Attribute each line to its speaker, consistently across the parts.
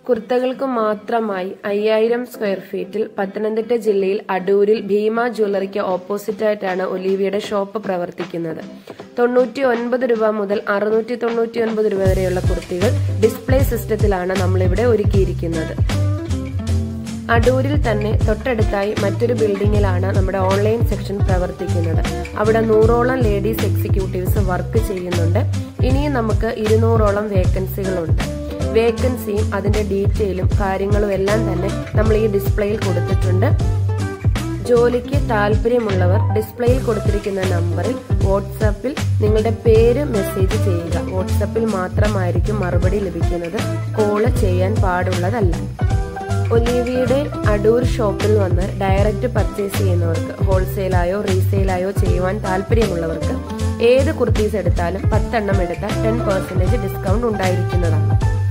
Speaker 1: കുർത്തകൾക്ക് മാത്രമായി അയ്യായിരം സ്ക്വയർ ഫീറ്റിൽ പത്തനംതിട്ട ജില്ലയിൽ അടൂരിൽ ഭീമ ജ്വല്ലറിക്ക് ഓപ്പോസിറ്റായിട്ടാണ് ഒലീവിയുടെ ഷോപ്പ് പ്രവർത്തിക്കുന്നത് തൊണ്ണൂറ്റി ഒൻപത് രൂപ മുതൽ അറുന്നൂറ്റി തൊണ്ണൂറ്റി ഒൻപത് രൂപ വരെയുള്ള കുർത്തികൾ ഡിസ്പ്ലേ സിസ്റ്റത്തിലാണ് നമ്മളിവിടെ ഒരുക്കിയിരിക്കുന്നത് അടൂരിൽ തന്നെ തൊട്ടടുത്തായി മറ്റൊരു ബിൽഡിംഗിലാണ് നമ്മുടെ ഓൺലൈൻ സെക്ഷൻ പ്രവർത്തിക്കുന്നത് അവിടെ നൂറോളം ലേഡീസ് എക്സിക്യൂട്ടീവ്സ് വർക്ക് ചെയ്യുന്നുണ്ട് ഇനിയും നമുക്ക് ഇരുന്നൂറോളം വേക്കൻസികളുണ്ട് വേക്കൻസിയും അതിന്റെ ഡീറ്റെയിലും കാര്യങ്ങളും എല്ലാം തന്നെ നമ്മൾ ഈ ഡിസ്പ്ലേയിൽ കൊടുത്തിട്ടുണ്ട് ജോലിക്ക് താല്പര്യമുള്ളവർ ഡിസ്പ്ലേയിൽ കൊടുത്തിരിക്കുന്ന നമ്പറിൽ വാട്സാപ്പിൽ നിങ്ങളുടെ പേര് മെസ്സേജ് ചെയ്യുക വാട്സാപ്പിൽ മാത്രമായിരിക്കും മറുപടി ലഭിക്കുന്നത് കോള് ചെയ്യാൻ പാടുള്ളതല്ല ഒലീവിയുടെ അടൂർ ഷോപ്പിൽ വന്ന് ഡയറക്റ്റ് പർച്ചേസ് ചെയ്യുന്നവർക്ക് ഹോൾസെയിലായോ റീസെയിലായോ ചെയ്യുവാൻ താല്പര്യമുള്ളവർക്ക് ഏത് കുർത്തീസ് എടുത്താലും പത്തെണ്ണം എടുത്താൽ ടെൻ പെർസെന്റേജ് ഡിസ്കൗണ്ട് ഉണ്ടായിരിക്കുന്നതാണ്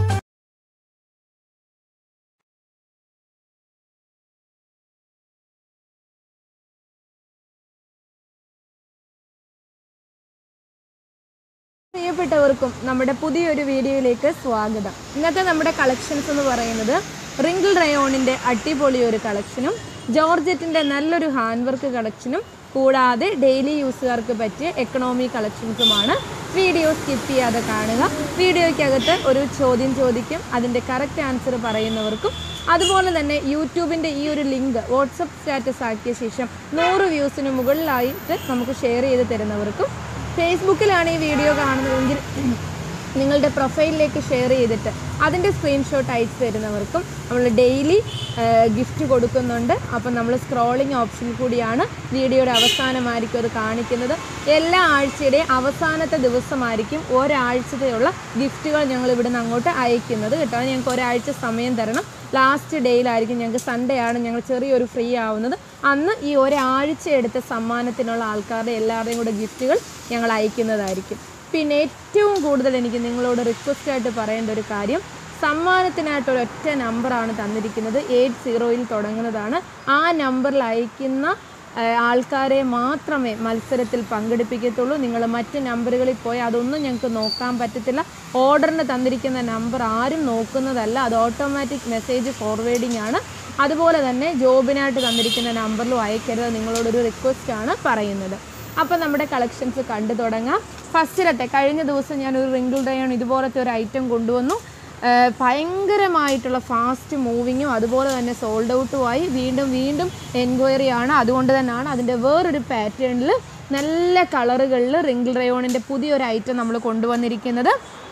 Speaker 2: പ്രിയപ്പെട്ടവർക്കും നമ്മുടെ പുതിയൊരു വീഡിയോയിലേക്ക് സ്വാഗതം ഇന്നത്തെ നമ്മുടെ കളക്ഷൻസ് എന്ന് പറയുന്നത് റിങ്കിൾ റയോണിൻ്റെ അടിപൊളി ഒരു കളക്ഷനും ജോർജറ്റിൻ്റെ നല്ലൊരു ഹാൻഡ് വർക്ക് കളക്ഷനും കൂടാതെ ഡെയിലി യൂസുകാർക്ക് പറ്റിയ എക്കണോമി കളക്ഷൻസുമാണ് വീഡിയോ സ്കിപ്പ് ചെയ്യാതെ കാണുക വീഡിയോയ്ക്കകത്ത് ഒരു ചോദ്യം ചോദിക്കും അതിൻ്റെ കറക്റ്റ് ആൻസർ പറയുന്നവർക്കും അതുപോലെ തന്നെ യൂട്യൂബിൻ്റെ ഈ ഒരു ലിങ്ക് വാട്സപ്പ് സ്റ്റാറ്റസ് ആക്കിയ ശേഷം നൂറ് വ്യൂസിന് മുകളിലായിട്ട് നമുക്ക് ഷെയർ ചെയ്ത് തരുന്നവർക്കും ഫേസ്ബുക്കിലാണ് ഈ വീഡിയോ കാണുന്നതെങ്കിൽ നിങ്ങളുടെ പ്രൊഫൈലിലേക്ക് ഷെയർ ചെയ്തിട്ട് അതിൻ്റെ സ്ക്രീൻഷോട്ട് അയച്ചു തരുന്നവർക്കും നമ്മൾ ഡെയിലി ഗിഫ്റ്റ് കൊടുക്കുന്നുണ്ട് അപ്പം നമ്മൾ സ്ക്രോളിംഗ് ഓപ്ഷൻ കൂടിയാണ് വീഡിയോയുടെ അവസാനമായിരിക്കും അത് കാണിക്കുന്നത് എല്ലാ ആഴ്ചയുടെയും അവസാനത്തെ ദിവസമായിരിക്കും ഒരാഴ്ചത്തെയുള്ള ഗിഫ്റ്റുകൾ ഞങ്ങൾ ഇവിടുന്ന് അങ്ങോട്ട് അയക്കുന്നത് കേട്ടോ അത് ഞങ്ങൾക്ക് ഒരാഴ്ച സമയം തരണം ലാസ്റ്റ് ഡേയിലായിരിക്കും ഞങ്ങൾക്ക് സൺഡേ ആണ് ഞങ്ങൾ ചെറിയൊരു ഫ്രീ ആവുന്നത് അന്ന് ഈ ഒരാഴ്ച എടുത്ത സമ്മാനത്തിനുള്ള ആൾക്കാരുടെ എല്ലാവരുടെയും കൂടെ ഗിഫ്റ്റുകൾ ഞങ്ങൾ അയക്കുന്നതായിരിക്കും പിന്നെ ഏറ്റവും കൂടുതൽ എനിക്ക് നിങ്ങളോട് റിക്വസ്റ്റ് ആയിട്ട് പറയേണ്ട ഒരു കാര്യം സമ്മാനത്തിനായിട്ട് ഒരൊറ്റ നമ്പറാണ് തന്നിരിക്കുന്നത് എയ്റ്റ് സീറോയിൽ തുടങ്ങുന്നതാണ് ആ നമ്പറിൽ അയക്കുന്ന ഏഹ്, ആൾക്കാരെ മാത്രമേ മത്സരത്തിൽ പങ്കെടുപ്പിക്കത്തുള്ളൂ നിങ്ങൾ മറ്റ് നമ്പറുകളിൽ പോയി അതൊന്നും ഞങ്ങൾക്ക് നോക്കാൻ പറ്റത്തില്ല ഓർഡറിന് തന്നിരിക്കുന്ന നമ്പർ ആരും നോക്കുന്നതല്ല അത് ഓട്ടോമാറ്റിക് മെസ്സേജ് ഫോർവേഡിംഗ് ആണ് അതുപോലെ തന്നെ ജോബിനായിട്ട് തന്നിരിക്കുന്ന നമ്പറിലും അയക്കരുത് നിങ്ങളോടൊരു റിക്വസ്റ്റ് ആണ് പറയുന്നത് അപ്പോൾ നമ്മുടെ കളക്ഷൻസ് കണ്ടു തുടങ്ങാം ഫസ്റ്റിലത്തെ കഴിഞ്ഞ ദിവസം ഞാൻ ഒരു റിങ്കിൾ ഡയോൺ ഇതുപോലത്തെ ഒരു ഐറ്റം കൊണ്ടുവന്നു ഏഹ് ഭയങ്കരമായിട്ടുള്ള ഫാസ്റ്റ് മൂവിങ്ങും അതുപോലെ തന്നെ സോൾഡ് ഔട്ടുമായി വീണ്ടും വീണ്ടും എൻക്വയറി ആണ് അതുകൊണ്ട് തന്നെയാണ് അതിൻ്റെ വേറൊരു പാറ്റേണിൽ നല്ല കളറുകളിൽ റിങ്കിൾ റയോണിൻ്റെ പുതിയൊരു ഐറ്റം നമ്മൾ കൊണ്ടുവന്നിരിക്കുന്നത്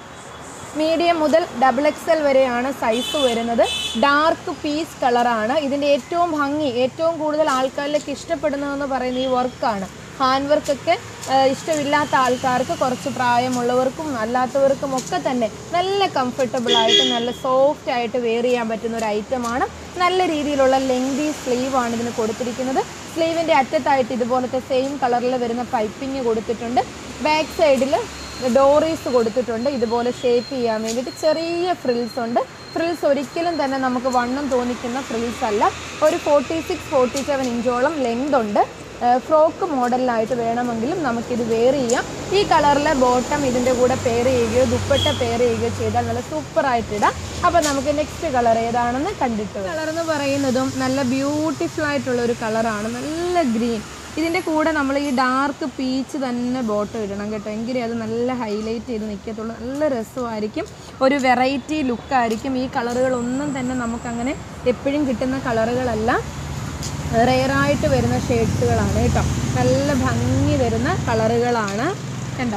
Speaker 2: മീഡിയം മുതൽ ഡബിൾ എക്സൽ വരെയാണ് സൈസ് വരുന്നത് ഡാർക്ക് പീസ് കളറാണ് ഇതിൻ്റെ ഏറ്റവും ഭംഗി ഏറ്റവും കൂടുതൽ ആൾക്കാരിലേക്ക് ഇഷ്ടപ്പെടുന്നതെന്ന് പറയുന്ന ഈ വർക്കാണ് ഹാൻഡ് വർക്കൊക്കെ ഇഷ്ടമില്ലാത്ത ആൾക്കാർക്ക് കുറച്ച് പ്രായമുള്ളവർക്കും അല്ലാത്തവർക്കും ഒക്കെ തന്നെ നല്ല കംഫർട്ടബിൾ ആയിട്ട് നല്ല സോഫ്റ്റ് ആയിട്ട് വെയർ ചെയ്യാൻ പറ്റുന്ന ഒരു ഐറ്റമാണ് നല്ല രീതിയിലുള്ള ലെങ്തി സ്ലീവ് ആണ് ഇതിന് കൊടുത്തിരിക്കുന്നത് സ്ലീവിൻ്റെ അറ്റത്തായിട്ട് ഇതുപോലത്തെ സെയിം കളറിൽ വരുന്ന പൈപ്പിംഗ് കൊടുത്തിട്ടുണ്ട് ബാക്ക് സൈഡിൽ ഡോറീസ് കൊടുത്തിട്ടുണ്ട് ഇതുപോലെ ഷേപ്പ് ചെയ്യാൻ വേണ്ടിയിട്ട് ചെറിയ ഫ്രിൽസ് ഉണ്ട് ഫ്രിൽസ് ഒരിക്കലും തന്നെ നമുക്ക് വണ്ണം തോന്നിക്കുന്ന ഫ്രിൽസ് അല്ല ഒരു ഫോർട്ടി സിക്സ് ഫോർട്ടി സെവൻ ഇഞ്ചോളം ലെങ്ത് ഉണ്ട് ഫ്രോക്ക് മോഡലിലായിട്ട് വേണമെങ്കിലും നമുക്കിത് വെയർ ചെയ്യാം ഈ കളറിലെ ബോട്ടം ഇതിൻ്റെ കൂടെ പെയർ ചെയ്യുകയോ ദുപ്പട്ട പെയർ ചെയ്യുകയോ ചെയ്താൽ നല്ല സൂപ്പറായിട്ട് ഇടാം അപ്പോൾ നമുക്ക് നെക്സ്റ്റ് കളർ ഏതാണെന്ന് കണ്ടിട്ട് കളർ എന്ന് പറയുന്നതും നല്ല ബ്യൂട്ടിഫുൾ ആയിട്ടുള്ള ഒരു കളറാണ് നല്ല ഗ്രീൻ ഇതിൻ്റെ കൂടെ നമ്മൾ ഈ ഡാർക്ക് പീച്ച് തന്നെ ബോട്ടം ഇടണം കേട്ടോ എങ്കിലേ അത് നല്ല ഹൈലൈറ്റ് ചെയ്ത് നിൽക്കത്തുള്ളൂ നല്ല രസമായിരിക്കും ഒരു വെറൈറ്റി ലുക്കായിരിക്കും ഈ കളറുകളൊന്നും തന്നെ നമുക്കങ്ങനെ എപ്പോഴും കിട്ടുന്ന കളറുകളല്ല റെയറായിട്ട് വരുന്ന ഷെയ്ഡ്സുകളാണ് കേട്ടോ നല്ല ഭംഗി വരുന്ന കളറുകളാണ് കണ്ടോ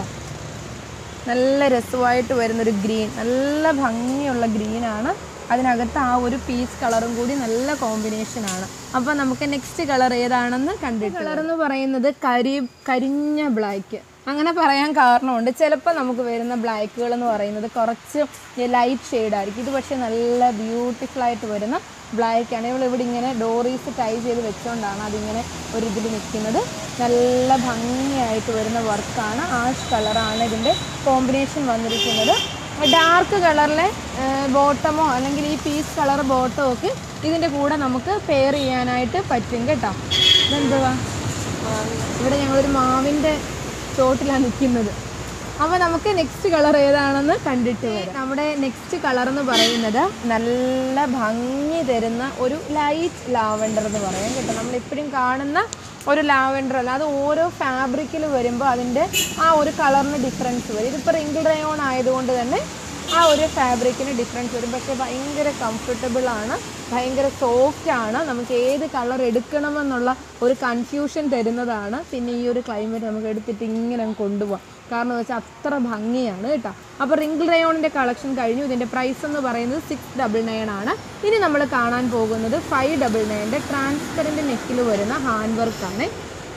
Speaker 2: നല്ല രസമായിട്ട് വരുന്നൊരു ഗ്രീൻ നല്ല ഭംഗിയുള്ള ഗ്രീനാണ് അതിനകത്ത് ആ ഒരു പീസ് കളറും കൂടി നല്ല കോമ്പിനേഷനാണ് അപ്പോൾ നമുക്ക് നെക്സ്റ്റ് കളർ ഏതാണെന്ന് കണ്ടിട്ട് കളർ എന്ന് പറയുന്നത് കരി കരിഞ്ഞ ബ്ലാക്ക് അങ്ങനെ പറയാൻ കാരണമുണ്ട് ചിലപ്പോൾ നമുക്ക് വരുന്ന ബ്ലാക്കുകൾ എന്ന് പറയുന്നത് കുറച്ച് ലൈറ്റ് ഷെയ്ഡായിരിക്കും ഇത് പക്ഷേ നല്ല ബ്യൂട്ടിഫുൾ ആയിട്ട് വരുന്ന ബ്ലാക്ക് ആണ് ഇവൾ ഇവിടെ ഇങ്ങനെ ഡോറീസ് ടൈ ചെയ്ത് വെച്ചുകൊണ്ടാണ് അതിങ്ങനെ ഒരു ഇതിൽ നിൽക്കുന്നത് നല്ല ഭംഗിയായിട്ട് വരുന്ന വർക്കാണ് ആഷ് കളറാണ് ഇതിൻ്റെ കോമ്പിനേഷൻ വന്നിരിക്കുന്നത് ഡാർക്ക് കളറിലെ ബോട്ടമോ അല്ലെങ്കിൽ ഈ പീസ് കളർ ബോട്ടോ ഒക്കെ ഇതിൻ്റെ കൂടെ നമുക്ക് പെയർ ചെയ്യാനായിട്ട് പറ്റും കേട്ടോ ഇതെന്തുവാ ഇവിടെ ഞങ്ങളൊരു മാവിൻ്റെ ചോട്ടിലാണ് നിൽക്കുന്നത് അപ്പോൾ നമുക്ക് നെക്സ്റ്റ് കളർ ഏതാണെന്ന് കണ്ടിട്ട് വരാം നമ്മുടെ നെക്സ്റ്റ് കളർ എന്ന് പറയുന്നത് നല്ല ഭംഗി തരുന്ന ഒരു ലൈറ്റ് ലാവൻഡർ എന്ന് പറയാം കേട്ടോ നമ്മൾ എപ്പോഴും കാണുന്ന ഒരു ലാവൻഡർ അല്ല അത് ഓരോ ഫാബ്രിക്കിൽ വരുമ്പോൾ അതിൻ്റെ ആ ഒരു കളറിന് ഡിഫറൻസ് വരും ഇതിപ്പോൾ റിങ്കിൾ റയോൺ ആയതുകൊണ്ട് തന്നെ ആ ഒരു ഫാബ്രിക്കിന് ഡിഫറൻസ് വരും പക്ഷേ ഭയങ്കര കംഫർട്ടബിൾ ആണ് ഭയങ്കര സോഫ്റ്റ് ആണ് നമുക്ക് ഏത് കളർ എടുക്കണമെന്നുള്ള ഒരു കൺഫ്യൂഷൻ തരുന്നതാണ് പിന്നെ ഈ ഒരു ക്ലൈമറ്റ് നമുക്ക് എടുത്തിട്ട് ഇങ്ങനെ അങ്ങ് കൊണ്ടുപോകാം കാരണം എന്ന് വെച്ചാൽ അത്ര ഭംഗിയാണ് കേട്ടോ അപ്പോൾ റിങ്കിൾ റയോണിൻ്റെ കളക്ഷൻ കഴിഞ്ഞു ഇതിൻ്റെ പ്രൈസ് എന്ന് പറയുന്നത് സിക്സ് ഡബിൾ നയൻ ആണ് ഇനി നമ്മൾ കാണാൻ പോകുന്നത് ഫൈവ് ഡബിൾ നയൻ്റെ ട്രാൻസ്പെറൻറ്റ് നെക്കിൽ വരുന്ന ഹാൻഡ് വർക്കാണ്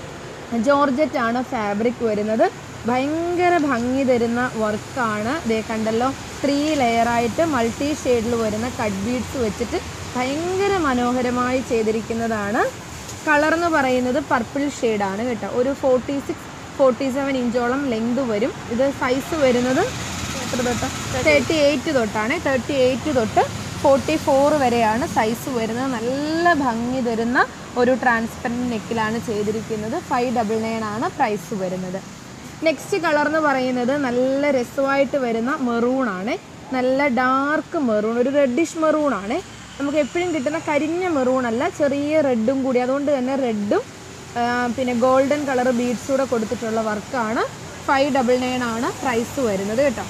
Speaker 2: ജോർജറ്റ് ആണ് ഫാബ്രിക് വരുന്നത് ഭയങ്കര ഭംഗി തരുന്ന വർക്കാണ് ദേ കണ്ടല്ലോ ത്രീ ലെയറായിട്ട് മൾട്ടി ഷെയ്ഡിൽ വരുന്ന കട്ട് ബീഡ്സ് വെച്ചിട്ട് ഭയങ്കര മനോഹരമായി ചെയ്തിരിക്കുന്നതാണ് കളർ എന്ന് പറയുന്നത് പർപ്പിൾ ഷെയ്ഡാണ് കേട്ടോ ഒരു ഫോർട്ടി സിക്സ് ഫോർട്ടി സെവൻ ഇഞ്ചോളം ലെങ്ത് വരും ഇത് സൈസ് വരുന്നത് എത്ര തൊട്ട് തേർട്ടി എയ്റ്റ് തൊട്ടാണ് തേർട്ടി എയ്റ്റ് തൊട്ട് ഫോർട്ടി ഫോർ വരെയാണ് സൈസ് വരുന്നത് നല്ല ഭംഗി തരുന്ന ഒരു ട്രാൻസ്പെറൻറ്റ് നെക്കിലാണ് ചെയ്തിരിക്കുന്നത് ഫൈവ് ഡബിൾ നയൻ ആണ് പ്രൈസ് വരുന്നത് നെക്സ്റ്റ് കളർ എന്ന് പറയുന്നത് നല്ല രസമായിട്ട് വരുന്ന മെറൂൺ ആണ് നല്ല ഡാർക്ക് മെറൂൺ ഒരു റെഡിഷ് മെറൂൺ ആണ് നമുക്ക് എപ്പോഴും കിട്ടുന്ന കരിഞ്ഞ മെറൂൺ അല്ല ചെറിയ റെഡും കൂടി അതുകൊണ്ട് തന്നെ റെഡും പിന്നെ ഗോൾഡൻ കളർ ബീഡ്സ് കൂടെ കൊടുത്തിട്ടുള്ള വർക്കാണ് ഫൈവ് ഡബിൾ നയൻ ആണ് പ്രൈസ് വരുന്നത് കേട്ടോ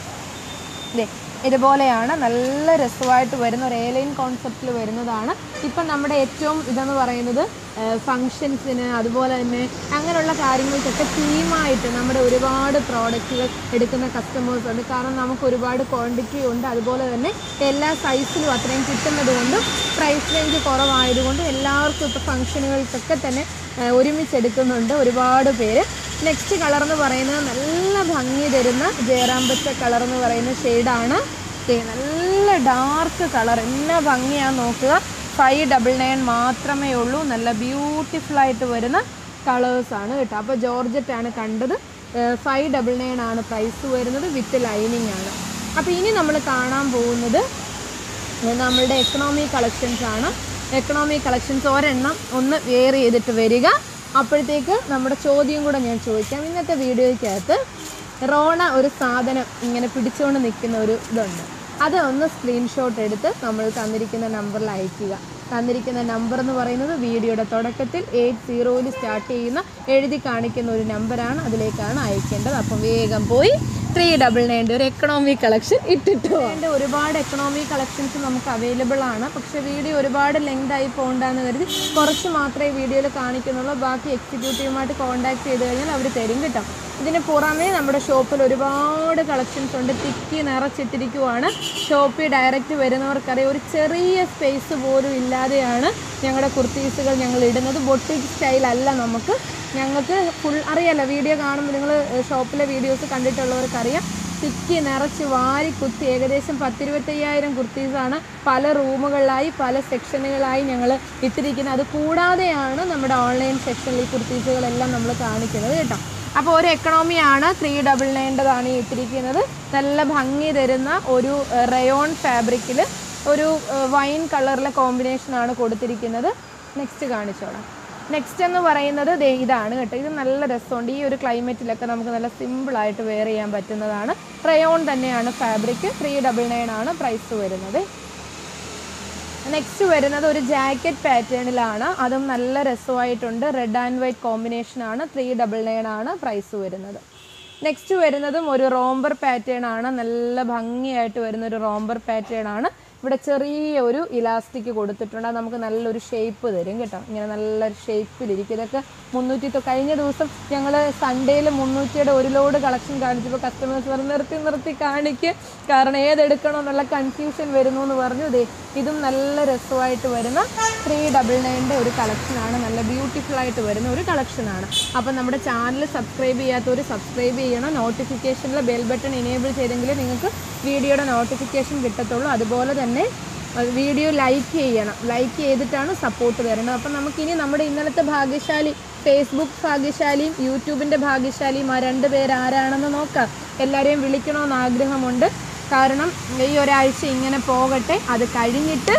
Speaker 2: ദേ ഇതുപോലെയാണ് നല്ല രസമായിട്ട് വരുന്ന ഒരു എയർലൈൻ കോൺസെപ്റ്റിൽ വരുന്നതാണ് ഇപ്പം നമ്മുടെ ഏറ്റവും ഇതെന്ന് പറയുന്നത് ഫങ്ഷൻസിന് അതുപോലെ തന്നെ അങ്ങനെയുള്ള കാര്യങ്ങൾക്കൊക്കെ തീമായിട്ട് നമ്മുടെ ഒരുപാട് പ്രോഡക്റ്റുകൾ എടുക്കുന്ന കസ്റ്റമേഴ്സ് ഉണ്ട് കാരണം നമുക്ക് ഒരുപാട് ക്വാണ്ടിറ്റി ഉണ്ട് അതുപോലെ തന്നെ എല്ലാ സൈസിലും അത്രയും കിട്ടുന്നത് കൊണ്ടും പ്രൈസ് റേഞ്ച് കുറവായതുകൊണ്ടും എല്ലാവർക്കും ഇപ്പോൾ ഫംഗ്ഷനുകൾക്കൊക്കെ തന്നെ ഏഹ്, ഒരുമിച്ച് എടുക്കുന്നുണ്ട് ഒരുപാട് പേര് നെക്സ്റ്റ് കളർ എന്ന് പറയുന്നത് നല്ല ഭംഗി തരുന്ന ജയറാമ്പച്ച കളർ എന്ന് പറയുന്ന ഷെയ്ഡാണ് നല്ല ഡാർക്ക് കളർ എന്നാ ഭംഗിയാന്ന് നോക്കുക ഫൈവ് ഡബിൾ നയൻ മാത്രമേ ഉള്ളൂ നല്ല ബ്യൂട്ടിഫുൾ ആയിട്ട് വരുന്ന കളേഴ്സാണ് കേട്ടോ അപ്പോൾ ജോർജറ്റ് ആണ് കണ്ടത് ഫൈവ് ഡബിൾ നയൻ ആണ് പ്രൈസ് വരുന്നത് വിത്ത് ലൈനിങ് ആണ് അപ്പോൾ ഇനി നമ്മൾ കാണാൻ പോകുന്നത് നമ്മളുടെ എക്കണോമി കളക്ഷൻസ് ആണ് എക്കണോമി കളക്ഷൻസ് ഒരെണ്ണം ഒന്ന് വെയർ ചെയ്തിട്ട് വരിക അപ്പോഴത്തേക്ക് നമ്മുടെ ചോദ്യം കൂടെ ഞാൻ ചോദിക്കാം ഇന്നത്തെ വീഡിയോയ്ക്കകത്ത് റോണ ഒരു സാധനം ഇങ്ങനെ പിടിച്ചുകൊണ്ട് നിൽക്കുന്ന ഒരു ഇതുണ്ട് അത് ഒന്ന് സ്ക്രീൻഷോട്ട് എടുത്ത് നമ്മൾ തന്നിരിക്കുന്ന നമ്പറിൽ അയക്കുക തന്നിരിക്കുന്ന നമ്പർ എന്ന് പറയുന്നത് വീഡിയോയുടെ തുടക്കത്തിൽ എയ്റ്റ് സീറോയിൽ സ്റ്റാർട്ട് ചെയ്യുന്ന എഴുതി കാണിക്കുന്ന ഒരു നമ്പറാണ് അതിലേക്കാണ് അയക്കേണ്ടത് അപ്പം വേഗം പോയി ത്രീ ഡബിൾ നയൻ്റെ ഒരു എക്കണോമി കളക്ഷൻ ഇട്ടിട്ട് അതിൻ്റെ ഒരുപാട് എക്കണോമി കളക്ഷൻസ് നമുക്ക് അവൈലബിൾ ആണ് പക്ഷേ വീഡിയോ ഒരുപാട് ലെങ്ത് ആയി പോകണ്ടെന്ന് കരുതി കുറച്ച് മാത്രമേ വീഡിയോയിൽ കാണിക്കുന്നുള്ളൂ ബാക്കി എക്സിക്യൂട്ടീവുമായിട്ട് കോൺടാക്ട് ചെയ്ത് കഴിഞ്ഞാൽ അവർ തരും കേട്ടോ ഇതിന് പുറമേ നമ്മുടെ ഷോപ്പിൽ ഒരുപാട് കളക്ഷൻസ് ഉണ്ട് തിക്കി നിറച്ചിട്ടിരിക്കുവാണ് ഷോപ്പിൽ ഡയറക്റ്റ് വരുന്നവർക്കറിയാം ഒരു ചെറിയ സ്പേസ് പോലും ഇല്ലാതെയാണ് ഞങ്ങളുടെ കുർത്തീസുകൾ ഞങ്ങൾ ഇടുന്നത് ബൊട്ടിക് സ്റ്റൈലല്ല നമുക്ക് ഞങ്ങൾക്ക് ഫുൾ അറിയാലോ വീഡിയോ കാണുമ്പോൾ നിങ്ങൾ ഷോപ്പിലെ വീഡിയോസ് കണ്ടിട്ടുള്ളവർക്കറിയാം തിക്കി നിറച്ച് വാരി കുത്തി ഏകദേശം പത്തിരുപത്തയ്യായിരം കുർത്തീസാണ് പല റൂമുകളിലായി പല സെക്ഷനുകളായി ഞങ്ങൾ ഇട്ടിരിക്കുന്നത് അത് കൂടാതെയാണ് നമ്മുടെ ഓൺലൈൻ സെക്ഷനിൽ ഈ കുർത്തീസുകളെല്ലാം നമ്മൾ കാണിക്കുന്നത് കേട്ടോ അപ്പോൾ ഒരു എക്കണോമിയാണ് ത്രീ ഡബിൾ നയൻ്റെതാണ് ഈ ഇട്ടിരിക്കുന്നത് നല്ല ഭംഗി തരുന്ന ഒരു റയോൺ ഫാബ്രിക്കിൽ ഒരു വൈൻ കളറിലെ കോമ്പിനേഷനാണ് കൊടുത്തിരിക്കുന്നത് നെക്സ്റ്റ് കാണിച്ചോളാം നെക്സ്റ്റ് എന്ന് പറയുന്നത് ദേ ഇതാണ് കേട്ടോ ഇത് നല്ല രസമുണ്ട് ഈ ഒരു ക്ലൈമറ്റിലൊക്കെ നമുക്ക് നല്ല സിമ്പിളായിട്ട് വെയർ ചെയ്യാൻ പറ്റുന്നതാണ് റയോൺ തന്നെയാണ് ഫാബ്രിക് ത്രീ ഡബിൾ നയൻ ആണ് പ്രൈസ് വരുന്നത് നെക്സ്റ്റ് വരുന്നത് ഒരു ജാക്കറ്റ് പാറ്റേണിലാണ് അതും നല്ല രസമായിട്ടുണ്ട് റെഡ് ആൻഡ് വൈറ്റ് കോമ്പിനേഷൻ ആണ് ത്രീ ഡബിൾ നയൻ ആണ് പ്രൈസ് വരുന്നത് നെക്സ്റ്റ് വരുന്നതും ഒരു റോംബർ പാറ്റേൺ ആണ് നല്ല ഭംഗിയായിട്ട് വരുന്ന ഒരു റോംബർ പാറ്റേൺ ആണ് ഇവിടെ ചെറിയ ഒരു ഇലാസ്റ്റിക് കൊടുത്തിട്ടുണ്ട് അത് നമുക്ക് നല്ലൊരു ഷേപ്പ് തരും കേട്ടോ ഇങ്ങനെ നല്ലൊരു ഷേപ്പിലിരിക്കും ഇതൊക്കെ മുന്നൂറ്റി തൊ- കഴിഞ്ഞ ദിവസം ഞങ്ങൾ സൺഡേയിൽ മുന്നൂറ്റിയുടെ ഒരു ലോഡ് കളക്ഷൻ കാണിച്ചപ്പോൾ കസ്റ്റമേഴ്സ് പറഞ്ഞു നിർത്തി നിർത്തി കാണിക്ക് കാരണം ഏതെടുക്കണം എന്നുള്ള കൺഫ്യൂഷൻ വരുന്നു എന്ന് പറഞ്ഞു ദേ ഇതും നല്ല രസമായിട്ട് വരുന്ന ത്രീ ഡബിൾ നയൻ്റെ ഒരു കളക്ഷനാണ് നല്ല ബ്യൂട്ടിഫുൾ ആയിട്ട് വരുന്ന ഒരു കളക്ഷനാണ് അപ്പം നമ്മുടെ ചാനൽ സബ്സ്ക്രൈബ് ചെയ്യാത്തവർ സബ്സ്ക്രൈബ് ചെയ്യണം നോട്ടിഫിക്കേഷനിൽ ബെൽ ബട്ടൺ എനേബിൾ ചെയ്തെങ്കിലേ നിങ്ങൾക്ക് വീഡിയോയുടെ നോട്ടിഫിക്കേഷൻ കിട്ടത്തുള്ളൂ അതുപോലെ തന്നെ അഹ് വീഡിയോ ലൈക്ക് ചെയ്യണം ലൈക്ക് ചെയ്തിട്ടാണ് സപ്പോർട്ട് തരുന്നത് അപ്പം നമുക്കിനി നമ്മുടെ ഇന്നലത്തെ ഭാഗ്യശാലി ഫേസ്ബുക്ക് ഭാഗ്യശാലിയും യൂട്യൂബിൻ്റെ ഭാഗ്യശാലിയും ആ രണ്ട് പേരാരാണെന്ന് നോക്കാം എല്ലാവരെയും വിളിക്കണമെന്ന് ആഗ്രഹമുണ്ട് കാരണം ഈ ഒരാഴ്ച ഇങ്ങനെ പോകട്ടെ അത് കഴിഞ്ഞിട്ട്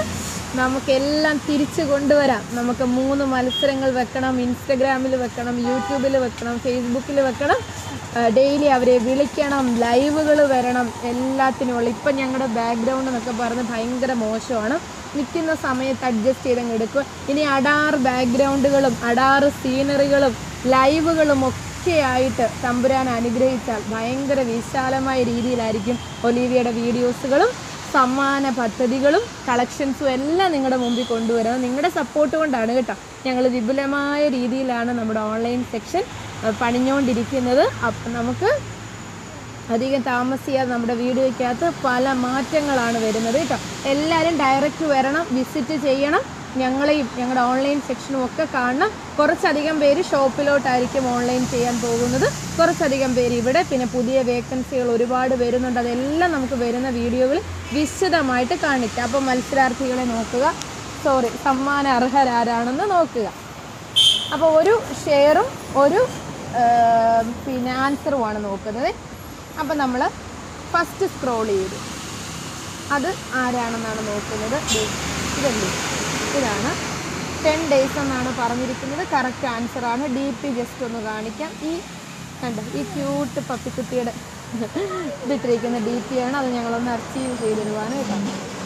Speaker 2: നമുക്കെല്ലാം തിരിച്ചു കൊണ്ടുവരാം നമുക്ക് മൂന്ന് മത്സരങ്ങൾ വെക്കണം ഇൻസ്റ്റഗ്രാമിൽ വെക്കണം യൂട്യൂബിൽ വെക്കണം ഫേസ്ബുക്കിൽ വെക്കണം ഡെയിലി അവരെ വിളിക്കണം ലൈവുകൾ വരണം എല്ലാത്തിനുമുള്ള ഇപ്പം ഞങ്ങളുടെ ബാക്ക്ഗ്രൗണ്ട് എന്നൊക്കെ പറഞ്ഞ് ഭയങ്കര മോശമാണ് നിൽക്കുന്ന സമയത്ത് അഡ്ജസ്റ്റ് ചെയ്തങ്ങ് എടുക്കും ഇനി അടാറ് ബാക്ക്ഗ്രൗണ്ടുകളും അടാറ് സീനറികളും ലൈവുകളും ഒക്കെ ആയിട്ട് തമ്പുരാൻ അനുഗ്രഹിച്ചാൽ ഭയങ്കര വിശാലമായ രീതിയിലായിരിക്കും ഒലീവിയയുടെ വീഡിയോസുകളും സമ്മാന പദ്ധതികളും കളക്ഷൻസും എല്ലാം നിങ്ങളുടെ മുമ്പിൽ കൊണ്ടുവരുന്നത് നിങ്ങളുടെ സപ്പോർട്ട് കൊണ്ടാണ് കേട്ടോ ഞങ്ങൾ വിപുലമായ രീതിയിലാണ് നമ്മുടെ ഓൺലൈൻ സെക്ഷൻ പണിഞ്ഞുകൊണ്ടിരിക്കുന്നത് അപ്പം നമുക്ക് അധികം താമസിയാതെ നമ്മുടെ വീഡിയോയ്ക്കകത്ത് പല മാറ്റങ്ങളാണ് വരുന്നത് കേട്ടോ എല്ലാവരും ഡയറക്റ്റ് വരണം വിസിറ്റ് ചെയ്യണം ഞങ്ങളെയും ഞങ്ങളുടെ ഓൺലൈൻ സെക്ഷനും ഒക്കെ കാണണം കുറച്ചധികം പേര് ഷോപ്പിലോട്ടായിരിക്കും ഓൺലൈൻ ചെയ്യാൻ പോകുന്നത് കുറച്ചധികം പേര് ഇവിടെ പിന്നെ പുതിയ വേക്കൻസികൾ ഒരുപാട് വരുന്നുണ്ട് അതെല്ലാം നമുക്ക് വരുന്ന വീഡിയോകളിൽ വിശദമായിട്ട് കാണിക്കാം അപ്പോൾ മത്സരാർത്ഥികളെ നോക്കുക സോറി സമ്മാന അർഹരാരാണെന്ന് നോക്കുക അപ്പോൾ ഒരു ഷെയറും ഒരു ആ, പിന്നെ ആൻസറുമാണ് നോക്കുന്നത് അപ്പം നമ്മൾ ഫസ്റ്റ് സ്ക്രോൾ ചെയ്തു അത് ആരാണെന്നാണ് നോക്കുന്നത് ദേ, ഇതല്ലേ ഇതാണ് ടെൻ ഡേയ്സ് എന്നാണ് പറഞ്ഞിരിക്കുന്നത് കറക്റ്റ് ആൻസർ ആണ് ഡി പി ജസ്റ്റ് ഒന്ന് കാണിക്കാം ഈ കണ്ടോ ഈ ക്യൂട്ട് പപ്പിക്കുട്ടിയുടെ ഇതിട്ടിരിക്കുന്ന ഡി പി ആണ് അത് ഞങ്ങളൊന്ന് അർച്ചീവ് ചെയ്തിടുവാണ് കേട്ടോ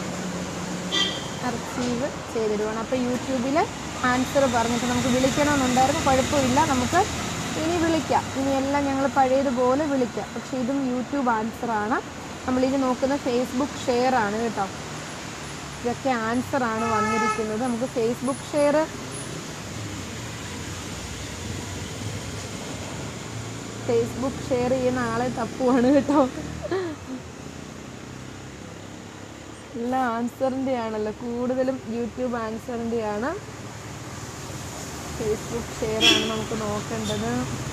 Speaker 2: അർച്ചീവ് ചെയ്തിടുവാണ് അപ്പോൾ യൂട്യൂബിൽ ആൻസർ പറഞ്ഞിട്ട് നമുക്ക് വിളിക്കണമെന്നുണ്ടായിരുന്നു കുഴപ്പമില്ല നമുക്ക് ഇനി വിളിക്കാം ഇനിയെല്ലാം ഞങ്ങൾ പഴയതുപോലെ വിളിക്കാം പക്ഷേ ഇതും യൂട്യൂബ് ആൻസറാണ് നമ്മളിനി നോക്കുന്ന ഫേസ്ബുക്ക് ഷെയർ ആണ് കേട്ടോ ഇതൊക്കെ ആൻസർ ആണ് വന്നിരിക്കുന്നത് നമുക്ക് ഫേസ്ബുക്ക് ഷെയർ ഫേസ്ബുക്ക് ഷെയർ ചെയ്യുന്ന ആളെ തപ്പുവാണ് കേട്ടോ എല്ലാം ആൻസറിൻ്റെ ആണല്ലോ കൂടുതലും യൂട്യൂബ് ആൻസറിൻ്റെ ആണ് ഫേസ്ബുക്ക് ഷെയർ ആണ് നമുക്ക് നോക്കേണ്ടത്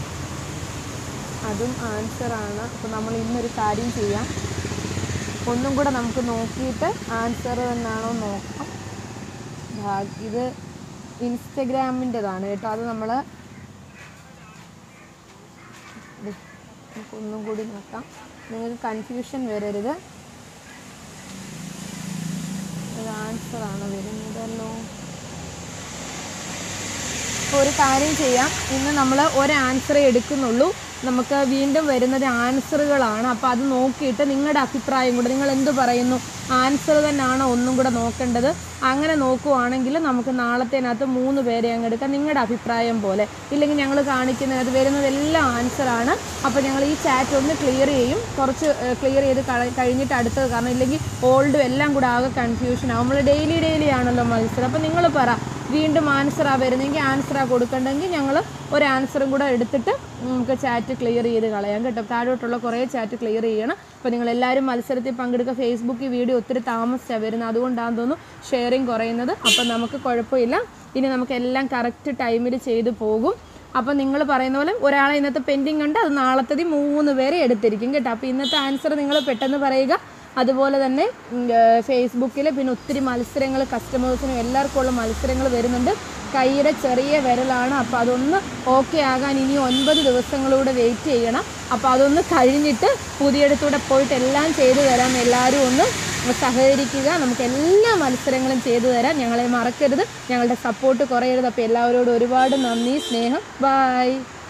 Speaker 2: അതും ആൻസർ ആണ് അപ്പോൾ നമ്മൾ ഇന്നൊരു കാര്യം ചെയ്യാം ഒന്നും കൂടെ നമുക്ക് നോക്കിയിട്ട് ആൻസർ തന്നെയാണോ നോക്കാം ഭാ- ഇത് ഇൻസ്റ്റഗ്രാമിൻ്റെതാണ് കേട്ടോ അത് നമ്മൾ നമുക്കൊന്നും കൂടി നോക്കാം നിങ്ങൾക്ക് കൺഫ്യൂഷൻ വരരുത് ഇത് ആൻസർ ആണ് വരുന്നതല്ലോ അപ്പോൾ ഒരു കാര്യം ചെയ്യാം ഇന്ന് നമ്മൾ ഒരു ആൻസറേ എടുക്കുന്നുള്ളൂ നമുക്ക് വീണ്ടും വരുന്നത് ആൻസറുകളാണ് അപ്പോൾ അത് നോക്കിയിട്ട് നിങ്ങളുടെ അഭിപ്രായം കൂടെ നിങ്ങൾ എന്ത് പറയുന്നു ആൻസർ തന്നെയാണോ ഒന്നും കൂടെ നോക്കേണ്ടത് അങ്ങനെ നോക്കുവാണെങ്കിൽ നമുക്ക് നാളത്തേനകത്ത് മൂന്ന് പേരെ അങ്ങ് എടുക്കാം നിങ്ങളുടെ അഭിപ്രായം പോലെ ഇല്ലെങ്കിൽ ഞങ്ങൾ കാണിക്കുന്നത് വരുന്നതെല്ലാം ആൻസറാണ് അപ്പോൾ ഞങ്ങൾ ഈ ചാറ്റ് ഒന്ന് ക്ലിയർ ചെയ്യും കുറച്ച് ക്ലിയർ ചെയ്ത് കള- കഴിഞ്ഞിട്ട് അടുത്തത് കാരണം ഇല്ലെങ്കിൽ ഓൾഡും എല്ലാം കൂടെ ആകെ കൺഫ്യൂഷൻ ആവും നമ്മൾ ഡെയിലി ഡെയിലി ആണല്ലോ മത്സരം അപ്പോൾ നിങ്ങൾ പറ വീണ്ടും ആൻസറാ വരുന്നെങ്കിൽ ആൻസറാ കൊടുക്കണ്ടെങ്കിൽ ഞങ്ങൾ ഒരു ആൻസറും കൂടെ എടുത്തിട്ട് നമുക്ക് ചാറ്റ് ക്ലിയർ ചെയ്ത് കളയാം കേട്ടോ താഴോട്ടുള്ള കുറേ ചാറ്റ് ക്ലിയർ ചെയ്യണം അപ്പോൾ നിങ്ങൾ എല്ലാവരും മത്സരത്തിൽ പങ്കെടുക്കുക ഫേസ്ബുക്കിൽ വീഡിയോ ഒത്തിരി താമസിച്ചാണ് വരുന്നത് അതുകൊണ്ടാണെന്ന് തോന്നുന്നു ഷെയറിങ് കുറയുന്നത് അപ്പം നമുക്ക് കുഴപ്പമില്ല ഇനി നമുക്ക് എല്ലാം കറക്റ്റ് ടൈമിൽ ചെയ്തു പോകും അപ്പോൾ നിങ്ങൾ പറയുന്ന പോലെ ഒരാളെ ഇന്നത്തെ പെൻഡിങ് ഉണ്ട് അത് നാളത്തതി മൂന്ന് പേരെ എടുത്തിരിക്കും കേട്ടോ അപ്പോൾ ഇന്നത്തെ ആൻസർ നിങ്ങൾ പെട്ടെന്ന് പറയുക അതുപോലെ തന്നെ ഫേസ്ബുക്കിൽ പിന്നെ ഒത്തിരി മത്സരങ്ങൾ കസ്റ്റമേഴ്സിനും എല്ലാവർക്കും ഉള്ള മത്സരങ്ങൾ വരുന്നുണ്ട് കൈയുടെ ചെറിയ വിരലാണ് അപ്പോൾ അതൊന്ന് ഓക്കെ ആകാൻ ഇനി ഒൻപത് ദിവസങ്ങളൂടെ വെയിറ്റ് ചെയ്യണം അപ്പോൾ അതൊന്ന് കഴിഞ്ഞിട്ട് പുതിയടത്തൂടെ പോയിട്ട് എല്ലാം ചെയ്തു തരാം എല്ലാവരും ഒന്ന് സഹകരിക്കുക നമുക്ക് എല്ലാ മത്സരങ്ങളും ചെയ്തു തരാം ഞങ്ങളെ മറക്കരുത് ഞങ്ങളുടെ സപ്പോർട്ട് കുറയരുത് അപ്പോൾ എല്ലാവരോടും ഒരുപാട് നന്ദി സ്നേഹം ബായ്